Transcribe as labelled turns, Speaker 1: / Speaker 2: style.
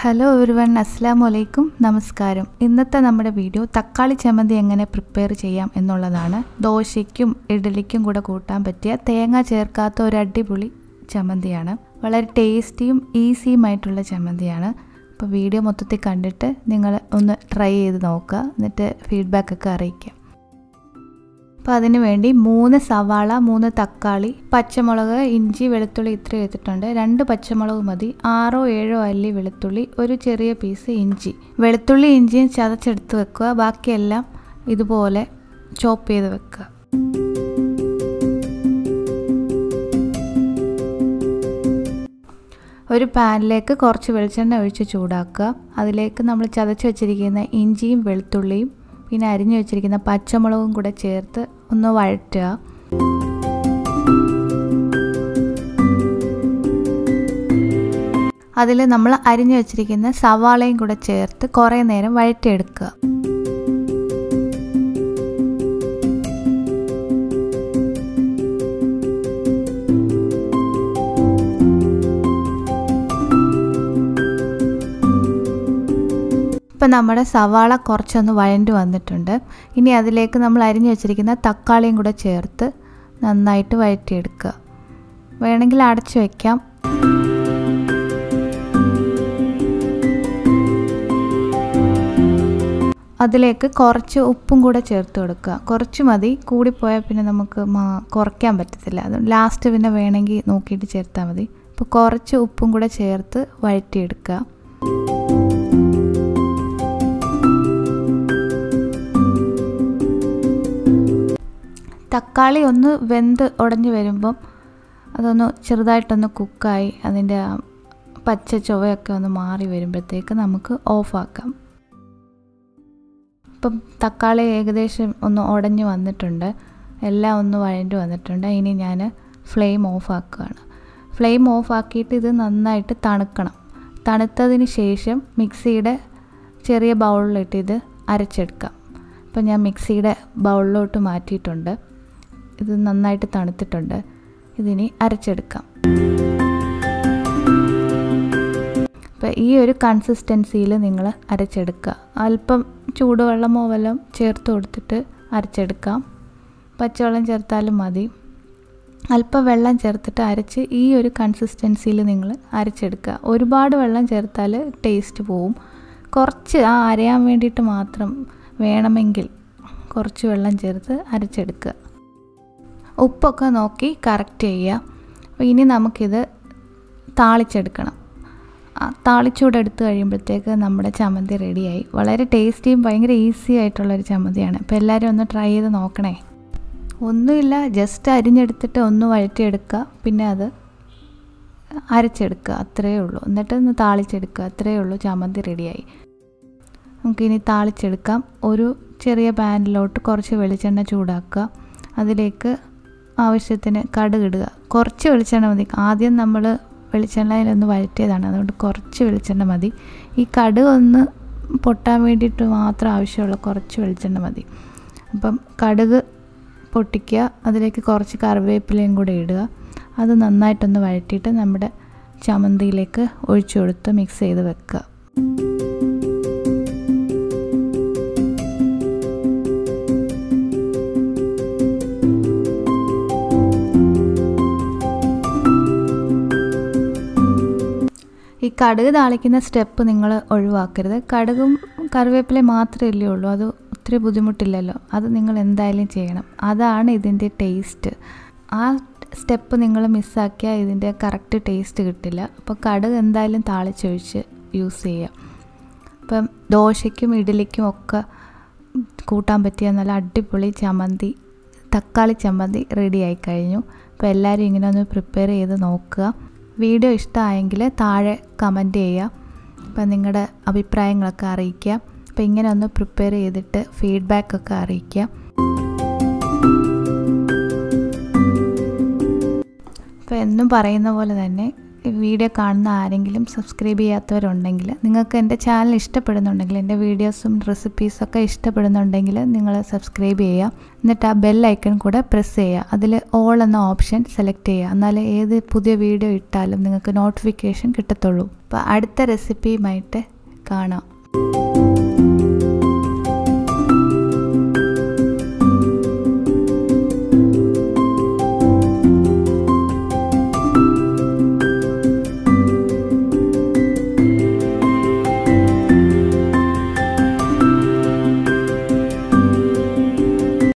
Speaker 1: hello everyone അസ്സാം വലൈക്കും നമസ്കാരം ഇന്നത്തെ നമ്മുടെ വീഡിയോ തക്കാളി ചമ്മന്തി എങ്ങനെ പ്രിപ്പയർ ചെയ്യാം എന്നുള്ളതാണ് ദോശയ്ക്കും ഇഡലിക്കും കൂടെ കൂട്ടാൻ പറ്റിയ തേങ്ങ ചേർക്കാത്ത ഒരു അടിപൊളി ചമ്മന്തിയാണ് വളരെ ടേസ്റ്റിയും ഈസിയുമായിട്ടുള്ള ചമ്മന്തിയാണ് അപ്പോൾ വീഡിയോ മൊത്തത്തിൽ കണ്ടിട്ട് നിങ്ങൾ ഒന്ന് ട്രൈ ചെയ്ത് നോക്കുക എന്നിട്ട് ഫീഡ്ബാക്ക് ഒക്കെ അറിയിക്കുക അപ്പോൾ അതിന് വേണ്ടി മൂന്ന് സവാള മൂന്ന് തക്കാളി പച്ചമുളക് ഇഞ്ചി വെളുത്തുള്ളി ഇത്ര എടുത്തിട്ടുണ്ട് രണ്ട് പച്ചമുളക് മതി ആറോ ഏഴോ അല്ലി വെളുത്തുള്ളി ഒരു ചെറിയ പീസ് ഇഞ്ചി വെളുത്തുള്ളി ഇഞ്ചിയും ചതച്ചെടുത്ത് വെക്കുക ബാക്കിയെല്ലാം ഇതുപോലെ ചോപ്പ് ചെയ്ത് വെക്കുക ഒരു പാനിലേക്ക് കുറച്ച് വെളിച്ചെണ്ണ ഒഴിച്ച് ചൂടാക്കുക അതിലേക്ക് നമ്മൾ ചതച്ച് വെച്ചിരിക്കുന്ന ഇഞ്ചിയും വെളുത്തുള്ളിയും പിന്നെ അരിഞ്ഞു വെച്ചിരിക്കുന്ന പച്ചമുളകും കൂടെ ചേർത്ത് ഒന്ന് വഴറ്റുക അതിൽ നമ്മൾ അരിഞ്ഞു വെച്ചിരിക്കുന്ന സവാളയും കൂടെ ചേർത്ത് കുറേ നേരം വഴറ്റിയെടുക്കുക ഇപ്പം നമ്മുടെ സവാള കുറച്ചൊന്ന് വഴണ്ടി വന്നിട്ടുണ്ട് ഇനി അതിലേക്ക് നമ്മൾ അരിഞ്ഞു വെച്ചിരിക്കുന്ന തക്കാളിയും കൂടെ ചേർത്ത് നന്നായിട്ട് വഴറ്റിയെടുക്കുക വേണമെങ്കിൽ അടച്ചു വയ്ക്കാം അതിലേക്ക് കുറച്ച് ഉപ്പും കൂടെ ചേർത്ത് കൊടുക്കുക കുറച്ച് മതി കൂടിപ്പോയാൽ പിന്നെ നമുക്ക് കുറയ്ക്കാൻ പറ്റത്തില്ല അത് ലാസ്റ്റ് പിന്നെ വേണമെങ്കിൽ നോക്കിയിട്ട് ചേർത്താൽ മതി അപ്പോൾ കുറച്ച് ഉപ്പും കൂടെ ചേർത്ത് വഴറ്റിയെടുക്കുക തക്കാളി ഒന്ന് വെന്ത് ഉടഞ്ഞു വരുമ്പം അതൊന്ന് ചെറുതായിട്ടൊന്ന് കുക്കായി അതിൻ്റെ പച്ച ചുവയൊക്കെ ഒന്ന് മാറി വരുമ്പോഴത്തേക്ക് നമുക്ക് ഓഫാക്കാം ഇപ്പം തക്കാളി ഏകദേശം ഒന്ന് ഉടഞ്ഞു വന്നിട്ടുണ്ട് എല്ലാം ഒന്ന് വഴഞ്ഞു വന്നിട്ടുണ്ട് ഇനി ഞാൻ ഫ്ലെയിം ഓഫാക്കുകയാണ് ഫ്ലെയിം ഓഫാക്കിയിട്ട് ഇത് നന്നായിട്ട് തണുക്കണം തണുത്തതിന് ശേഷം മിക്സിയുടെ ചെറിയ ബൗളിലിട്ട് ഇത് അരച്ചെടുക്കാം അപ്പം ഞാൻ മിക്സിയുടെ ബൗളിലോട്ട് മാറ്റിയിട്ടുണ്ട് ഇത് നന്നായിട്ട് തണുത്തിട്ടുണ്ട് ഇതിനി അരച്ചെടുക്കാം അപ്പോൾ ഈ ഒരു കൺസിസ്റ്റൻസിയിൽ നിങ്ങൾ അരച്ചെടുക്കുക അല്പം ചൂടുവെള്ളമോ വല്ലതും ചേർത്ത് കൊടുത്തിട്ട് അരച്ചെടുക്കാം പച്ചവെള്ളം ചേർത്താലും മതി അല്പം വെള്ളം ചേർത്തിട്ട് അരച്ച് ഈ ഒരു കൺസിസ്റ്റൻസിയിൽ നിങ്ങൾ അരച്ചെടുക്കുക ഒരുപാട് വെള്ളം ചേർത്താൽ ടേസ്റ്റ് പോവും കുറച്ച് ആ അരയാൻ വേണ്ടിയിട്ട് മാത്രം വേണമെങ്കിൽ കുറച്ച് വെള്ളം ചേർത്ത് അരച്ചെടുക്കുക ഉപ്പൊക്കെ നോക്കി കറക്റ്റ് ചെയ്യുക അപ്പോൾ ഇനി നമുക്കിത് താളിച്ചെടുക്കണം താളിച്ചൂടെ എടുത്ത് കഴിയുമ്പോഴത്തേക്ക് നമ്മുടെ ചമ്മന്തി റെഡിയായി വളരെ ടേസ്റ്റിയും ഭയങ്കര ഈസി ആയിട്ടുള്ളൊരു ചമ്മന്തിയാണ് അപ്പോൾ എല്ലാവരും ഒന്ന് ട്രൈ ചെയ്ത് നോക്കണേ ഒന്നുമില്ല ജസ്റ്റ് അരിഞ്ഞെടുത്തിട്ട് ഒന്ന് വഴറ്റിയെടുക്കുക പിന്നെ അത് അരച്ചെടുക്കുക അത്രയേ ഉള്ളൂ എന്നിട്ട് ഒന്ന് താളിച്ചെടുക്കുക അത്രയേ ഉള്ളൂ ചമ്മന്തി റെഡിയായി നമുക്കിനി താളിച്ചെടുക്കാം ഒരു ചെറിയ പാനിലോട്ട് കുറച്ച് വെളിച്ചെണ്ണ ചൂടാക്കുക അതിലേക്ക് ആവശ്യത്തിന് കടുകിടുക കുറച്ച് വെളിച്ചെണ്ണ മതി ആദ്യം നമ്മൾ വെളിച്ചെണ്ണയിലൊന്ന് വഴറ്റിയതാണ് അതുകൊണ്ട് കുറച്ച് വെളിച്ചെണ്ണ മതി ഈ കടുക് ഒന്ന് പൊട്ടാൻ വേണ്ടിയിട്ട് മാത്രം ആവശ്യമുള്ള കുറച്ച് വെളിച്ചെണ്ണ മതി അപ്പം കടുക് പൊട്ടിക്കുക അതിലേക്ക് കുറച്ച് കറിവേപ്പിലയും കൂടെ ഇടുക അത് നന്നായിട്ടൊന്ന് വഴറ്റിയിട്ട് നമ്മുടെ ചമ്മന്തിയിലേക്ക് ഒഴിച്ചു കൊടുത്ത് മിക്സ് ചെയ്ത് വെക്കുക ഈ കടുക് താളിക്കുന്ന സ്റ്റെപ്പ് നിങ്ങൾ ഒഴിവാക്കരുത് കടുകും കറിവേപ്പിലയും മാത്രമല്ലേ ഉള്ളൂ അത് ഒത്തിരി ബുദ്ധിമുട്ടില്ലല്ലോ അത് നിങ്ങൾ എന്തായാലും ചെയ്യണം അതാണ് ഇതിൻ്റെ ടേസ്റ്റ് ആ സ്റ്റെപ്പ് നിങ്ങൾ മിസ്സാക്കിയാൽ ഇതിൻ്റെ കറക്റ്റ് ടേസ്റ്റ് കിട്ടില്ല അപ്പോൾ കടുക് എന്തായാലും താളിച്ചൊഴിച്ച് യൂസ് ചെയ്യുക ഇപ്പം ദോശയ്ക്കും ഇഡലിക്കും ഒക്കെ കൂട്ടാൻ പറ്റിയ നല്ല അടിപൊളി ചമ്മന്തി തക്കാളി ചമ്മന്തി റെഡി ആയി കഴിഞ്ഞു അപ്പോൾ എല്ലാവരും ഇങ്ങനെ ഒന്ന് പ്രിപ്പയർ ചെയ്ത് നോക്കുക വീഡിയോ ഇഷ്ടമായെങ്കിൽ താഴെ കമൻറ്റ് ചെയ്യുക അപ്പം നിങ്ങളുടെ അഭിപ്രായങ്ങളൊക്കെ അറിയിക്കുക അപ്പോൾ ഇങ്ങനെ ഒന്ന് പ്രിപ്പയർ ചെയ്തിട്ട് ഫീഡ്ബാക്കൊക്കെ അറിയിക്കുക അപ്പോൾ എന്നും പറയുന്ന പോലെ തന്നെ വീഡിയോ കാണുന്ന ആരെങ്കിലും സബ്സ്ക്രൈബ് ചെയ്യാത്തവരുണ്ടെങ്കിൽ നിങ്ങൾക്ക് എൻ്റെ ചാനൽ ഇഷ്ടപ്പെടുന്നുണ്ടെങ്കിൽ എൻ്റെ വീഡിയോസും റെസിപ്പീസൊക്കെ ഇഷ്ടപ്പെടുന്നുണ്ടെങ്കിൽ നിങ്ങൾ സബ്സ്ക്രൈബ് ചെയ്യുക എന്നിട്ട് ആ ബെൽ ഐക്കൺ കൂടെ പ്രസ് ചെയ്യുക അതിൽ ഓൾ എന്ന ഓപ്ഷൻ സെലക്ട് ചെയ്യുക എന്നാലേ ഏത് പുതിയ വീഡിയോ ഇട്ടാലും നിങ്ങൾക്ക് നോട്ടിഫിക്കേഷൻ കിട്ടത്തുള്ളൂ അപ്പോൾ അടുത്ത റെസിപ്പിയുമായിട്ട് കാണാം